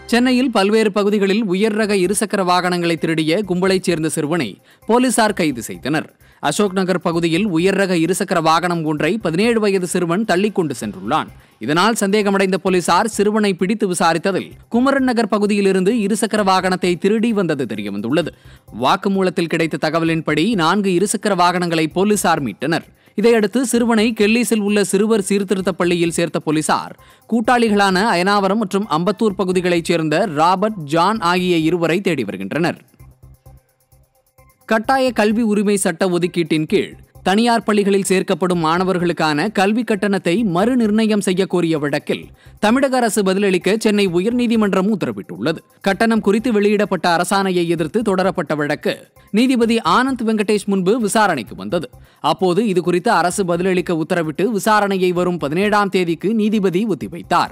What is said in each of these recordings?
சென்னையில் பல்வேறு பகுதிகளில் உயர் ரக இருசக்கர வாகனங்களை திருடிய கும்பலைச் சேர்ந்த சிறுவனை போலீசார் கைது செய்தனர் அசோக் நகர் பகுதியில் உயர் ரக இருசக்கர வாகனம் ஒன்றை பதினேழு வயது சிறுவன் தள்ளிக் கொண்டு சென்றுள்ளான் இதனால் சந்தேகமடைந்த போலீசார் சிறுவனை பிடித்து விசாரித்ததில் குமரன் நகர் பகுதியிலிருந்து இருசக்கர வாகனத்தை திருடி வந்தது தெரியவந்துள்ளது வாக்குமூலத்தில் கிடைத்த தகவலின்படி நான்கு இருசக்கர வாகனங்களை போலீசார் மீட்டனர் இதையடுத்து சிறுவனை கெல்லீஸில் உள்ள சிறுவர் சீர்திருத்த பள்ளியில் சேர்த்த போலீசார் கூட்டாளிகளான அயனாவரம் மற்றும் அம்பத்தூர் பகுதிகளைச் சேர்ந்த ராபர்ட் ஜான் ஆகிய இருவரை தேடி வருகின்றனர் கட்டாய கல்வி உரிமை சட்ட ஒதுக்கீட்டின் கீழ் தனியார் பள்ளிகளில் சேர்க்கப்படும் மாணவர்களுக்கான கல்வி கட்டணத்தை மறுநிர்ணயம் செய்ய கோரிய வழக்கில் தமிழக அரசு பதிலளிக்க சென்னை உயர்நீதிமன்றம் உத்தரவிட்டுள்ளது கட்டணம் குறித்து வெளியிடப்பட்ட அரசாணையை எதிர்த்து தொடரப்பட்ட வழக்கு நீதிபதி ஆனந்த் வெங்கடேஷ் முன்பு விசாரணைக்கு வந்தது அப்போது இது குறித்து அரசு பதிலளிக்க உத்தரவிட்டு விசாரணையை வரும் பதினேழாம் தேதிக்கு நீதிபதி ஒத்திவைத்தார்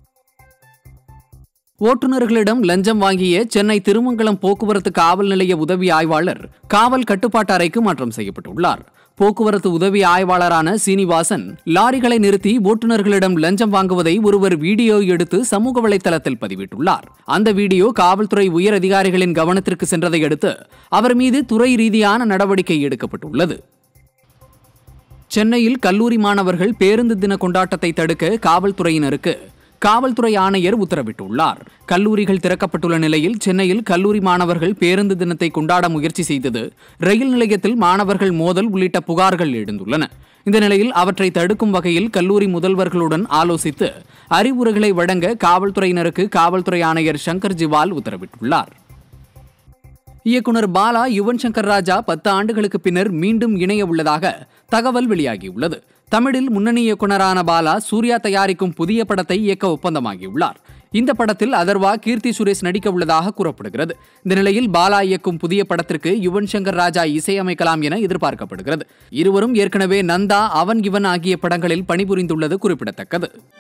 ஓட்டுநர்களிடம் லஞ்சம் வாங்கிய சென்னை திருமங்கலம் போக்குவரத்து காவல் நிலைய உதவி ஆய்வாளர் காவல் கட்டுப்பாட்டு அறைக்கு மாற்றம் செய்யப்பட்டுள்ளார் போக்குவரத்து உதவி ஆய்வாளரான சீனிவாசன் லாரிகளை நிறுத்தி ஓட்டுநர்களிடம் லஞ்சம் வாங்குவதை ஒருவர் வீடியோ எடுத்து சமூக வலைதளத்தில் பதிவிட்டுள்ளார் அந்த வீடியோ காவல்துறை உயர் அதிகாரிகளின் கவனத்திற்கு சென்றதை அடுத்து அவர் மீது துறை ரீதியான நடவடிக்கை எடுக்கப்பட்டுள்ளது சென்னையில் கல்லூரி மாணவர்கள் பேருந்து தின கொண்டாட்டத்தை தடுக்க காவல்துறையினருக்கு காவல்துறை ஆணையர் உத்தரவிட்டுள்ளார் கல்லூரிகள் திறக்கப்பட்டுள்ள நிலையில் சென்னையில் கல்லூரி மாணவர்கள் பேருந்து தினத்தை கொண்டாட முயற்சி செய்தது ரயில் நிலையத்தில் மாணவர்கள் மோதல் உள்ளிட்ட புகார்கள் எழுந்துள்ளன இந்த நிலையில் அவற்றை தடுக்கும் வகையில் கல்லூரி முதல்வர்களுடன் ஆலோசித்து அறிவுரைகளை வழங்க காவல்துறையினருக்கு காவல்துறை ஆணையர் சங்கர் ஜிவால் உத்தரவிட்டுள்ளார் இயக்குனர் பாலா யுவன் சங்கர் ராஜா பத்து ஆண்டுகளுக்கு பின்னர் மீண்டும் இணைய உள்ளதாக தகவல் வெளியாகியுள்ளது தமிழில் முன்னணி இயக்குனரான பாலா சூர்யா தயாரிக்கும் புதிய படத்தை இயக்க ஒப்பந்தமாகியுள்ளார் இந்த படத்தில் அதர்வா கீர்த்தி சுரேஷ் நடிக்க உள்ளதாக கூறப்படுகிறது இந்த நிலையில் பாலா இயக்கும் புதிய படத்திற்கு யுவன் சங்கர் ராஜா இசையமைக்கலாம் என எதிர்பார்க்கப்படுகிறது இருவரும் ஏற்கனவே நந்தா அவன் இவன் ஆகிய படங்களில் பணிபுரிந்துள்ளது குறிப்பிடத்தக்கது